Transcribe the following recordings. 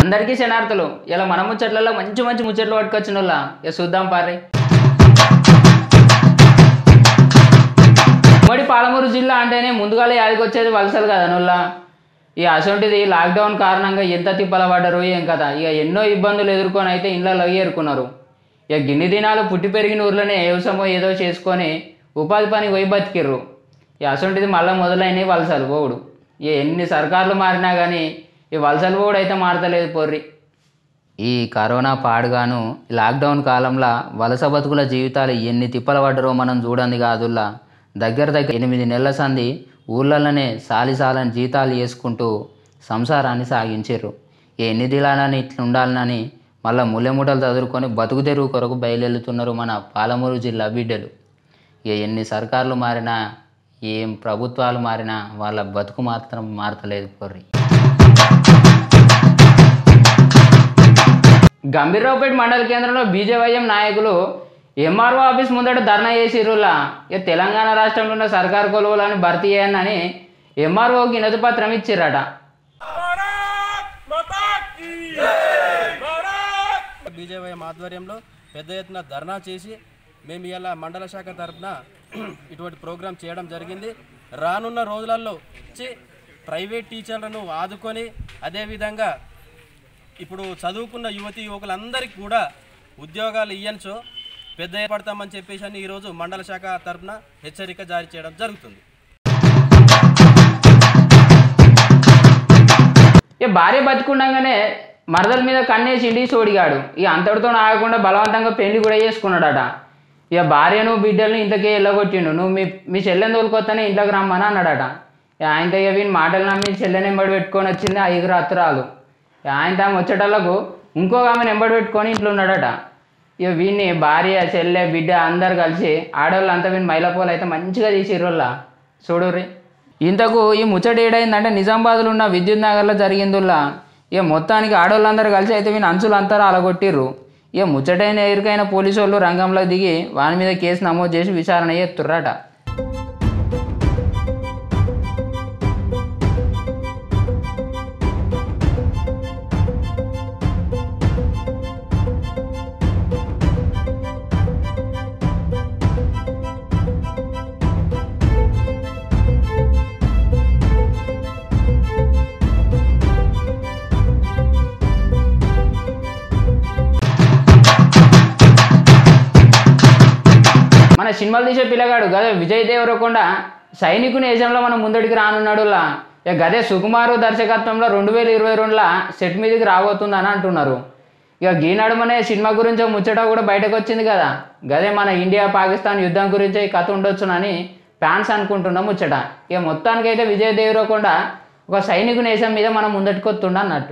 అందరికీ శనార్థులు ఇలా మన ముచ్చట్లలో మంచి మంచి ముచ్చట్లు పట్టుకొచ్చిన వాళ్ళ ఇక చూద్దాం పారి ఉమ్మడి పాలమూరు జిల్లా అంటేనే ముందుగాల యాదికొచ్చేది వలసలు కదా నుల్లా ఈ అసొంటిది లాక్డౌన్ కారణంగా ఎంత తిప్పల పడ్డరు ఏం కదా ఇక ఎన్నో ఇబ్బందులు ఎదుర్కొని అయితే ఇళ్ళలో ఏరుకున్నారు ఇక గిన్ని దినాలు పుట్టి పెరిగిన ఊర్లోనే వ్యవసాయం ఏదో చేసుకొని ఉపాధి పని పోయి బతికిర్రు ఈ అసొంటిది మళ్ళీ మొదలైనవి వలసలు పోవుడు ఇక ఎన్ని సర్కార్లు మారినా కానీ ఈ వలసలు పోవుడు అయితే మారతలేదు పొర్రి ఈ కరోనా పాడుగాను లాక్డౌన్ కాలంలో వలస బతుకుల జీవితాలు ఎన్ని తిప్పల పడ్డరో మనం చూడండి కాదుల్లా దగ్గర దగ్గర ఎనిమిది నెలల సంది ఊళ్ళలోనే సాలిసాలని జీతాలు చేసుకుంటూ సంసారాన్ని సాగించారు ఎన్ని దిలాలని ఇట్లా ఉండాలని మళ్ళీ ముల్లెముటలు చదువుకొని బతుకు తెరువు కొరకు బయలుదేరుతున్నారు మన పాలమూరు జిల్లా బిడ్డలు ఇక ఎన్ని సర్కార్లు మారినా ఏం ప్రభుత్వాలు మారినా వాళ్ళ బతుకు మాత్రం మారతలేదు పొర్రి గంభీరావుపేట మండల కేంద్రంలో బీజేవైఎం నాయకులు ఎంఆర్ఓ ఆఫీస్ ముందట ధర్నా చేసిరులా ఇక తెలంగాణ రాష్ట్రంలో ఉన్న సర్కారు కొలువులను భర్తీ చేయనని ఎంఆర్ఓకి వినతి పత్రం ఇచ్చిర్రట బీజేవైఎం ఆధ్వర్యంలో పెద్ద ఎత్తున ధర్నా చేసి మేము ఇలా మండల శాఖ తరఫున ఇటువంటి ప్రోగ్రాం చేయడం జరిగింది రానున్న రోజులలో వచ్చి ప్రైవేట్ టీచర్లను ఆదుకొని అదేవిధంగా ఇప్పుడు చదువుకున్న యువతి యువకులందరికీ కూడా ఉద్యోగాలు ఇయ్యనుచో పెద్ద ఏర్పడతామని చెప్పేసి అని ఈరోజు మండల శాఖ తరఫున హెచ్చరిక జారీ చేయడం జరుగుతుంది ఇక భార్య బతుకుండగానే మరదల మీద కన్నేసి ఇంటికి సోడిగాడు ఇక అంతటితో ఆగకుండా బలవంతంగా పెళ్లి కూడా చేసుకున్నాడట ఇక భార్యను బిడ్డల్ని ఇంతకే వెళ్ళగొట్టిండు నువ్వు మీ మీ చెల్లెని తోలుకొత్తనే ఇంట్లోకి రమ్మని అన్నాడట ఇక ఆయనతో ఇక వీని మాటలు నమ్మి చెల్లెని ఎంబడి పెట్టుకొని వచ్చింది ఆ ఇగురు అత్తురాలు ఇక ఆయన తాము వచ్చేటోళ్ళకు ఇంకొక ఆమెను ఎంబడి పెట్టుకొని ఇంట్లో ఉన్నాడట ఇక వీడిని భార్య చెల్లె బిడ్డ అందరు కలిసి ఆడవాళ్ళు అంతా వీని మైలపోలు అయితే మంచిగా తీసిర్రోళ్ళ చూడుర్రి ఇంతకు ఈ ముచ్చట ఏడైందంటే నిజామాబాద్లో ఉన్న విద్యుత్ నగర్లో జరిగిందిలా ఇక మొత్తానికి ఆడవాళ్ళందరూ కలిసి అయితే వీని అంచులు అంతా అలగొట్టిర్రు ఇక ముచ్చటైన ఎరికైన పోలీసు వాళ్ళు రంగంలో దిగి వాని మీద కేసు నమోదు చేసి విచారణ చేస్తుర్రట మన సినిమాలు తీసే పిల్లగాడు గదే విజయ్ దేవరకొండ సైనికుని ఏజంలో మనం ముందడికి రానున్నాడులా ఇక గదే సుకుమారు దర్శకత్వంలో రెండు వేల ఇరవై రెండులో సెట్ మీదకి రాబోతుందని అంటున్నారు ఇక గీనడుమనే సినిమా గురించి ఒక ముచ్చట కూడా బయటకు వచ్చింది కదా గదే మన ఇండియా పాకిస్తాన్ యుద్ధం గురించి ఈ కథ ఉండొచ్చునని ఫ్యాన్స్ అనుకుంటున్న ముచ్చట ఇక మొత్తానికైతే విజయ్ దేవరకొండ ఒక సైనికుని వేషం మీద మనం ముందటికొస్తుండ అన్నట్టు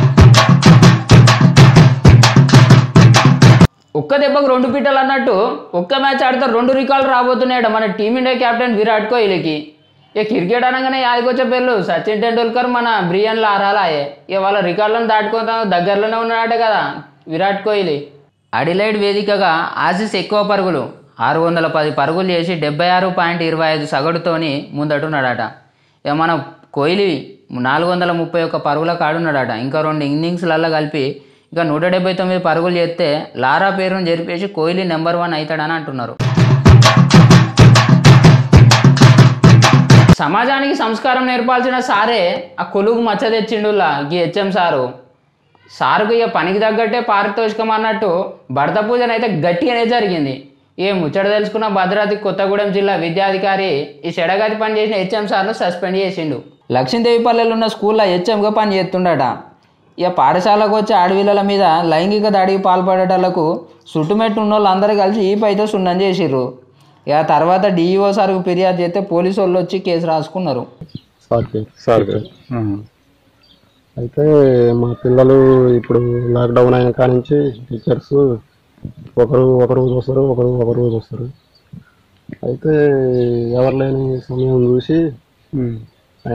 ఒక్క దెబ్బకు రెండు పిట్టలు అన్నట్టు ఒక్క మ్యాచ్ ఆడితే రెండు రికార్డులు రాబోతున్నాయట మన టీమిండియా కెప్టెన్ విరాట్ కోహ్లీకి ఇక క్రికెట్ అనగానే యాదికొచ్చే పేర్లు సచిన్ టెండూల్కర్ మన బ్రియన్ లారాలాయే ఇక వాళ్ళ రికార్డులను దాటుకుంటా దగ్గరలోనే ఉన్నాడట కదా విరాట్ కోహ్లీ అడిలైడ్ వేదికగా ఆసిస్ ఎక్కువ పరుగులు ఆరు వందల పది పరుగులు చేసి డెబ్బై ఆరు పాయింట్ ఇరవై ఐదు సగటుతోని ముందటున్నాడట ఇక మన కోహ్లీ నాలుగు వందల ముప్పై ఒక్క పరుగుల కాడున్నాడట ఇంకా రెండు ఇన్నింగ్స్లలో కలిపి ఇక నూట డెబ్బై తొమ్మిది పరుగులు చేస్తే లారా పేరును జరిపేసి కోహ్లీ నెంబర్ వన్ అవుతాడని అంటున్నారు సమాజానికి సంస్కారం నేర్పాల్సిన సారే ఆ కొలుగు మచ్చ తెచ్చిండులా ఈ హెచ్ఎం సారు సారుకు ఇక పనికి తగ్గట్టే పారితోషికం అన్నట్టు భర్త పూజన అయితే గట్టిగానే జరిగింది ఏ ముచ్చట తెలుసుకున్న భద్రాద్రి కొత్తగూడెం జిల్లా విద్యాధికారి ఈ చెడగతి పని చేసిన హెచ్ఎం సార్ను సస్పెండ్ చేసిండు లక్ష్మీదేవిపల్లెలో ఉన్న స్కూల్లో హెచ్ఎంగా పని చేస్తుండట ఇక పాఠశాలకు వచ్చే ఆడపిల్లల మీద లైంగిక దాడికి పాల్పడేటలకు చుట్టుమెట్టు ఉన్న వాళ్ళందరూ కలిసి ఈ పైతో సున్నం చేసిర్రు ఇక తర్వాత డిఈఓ సార్కు ఫిర్యాదు చేస్తే పోలీసు వాళ్ళు వచ్చి కేసు రాసుకున్నారు సార్కి సార్కి అయితే మా పిల్లలు ఇప్పుడు లాక్డౌన్ అయిన కాడ నుంచి టీచర్స్ ఒకరు ఒక రోజు వస్తారు ఒకరు ఒక రోజు వస్తారు అయితే ఎవరు లేని సమయం చూసి ఆయన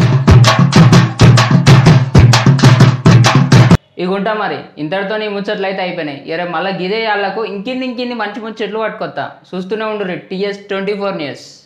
ఇక ఉంటా మరి ఇంతటితో నీ ముచ్చట్లు అయితే అయిపోయినాయి ఇరే మళ్ళీ గిదే వాళ్ళకు ఇంకిన్ని ఇంకిన్ని మంచి ముచ్చట్లు పట్టుకొత్తా చూస్తూనే ఉండు టీఎస్ ట్వంటీ ఫోర్ న్యూస్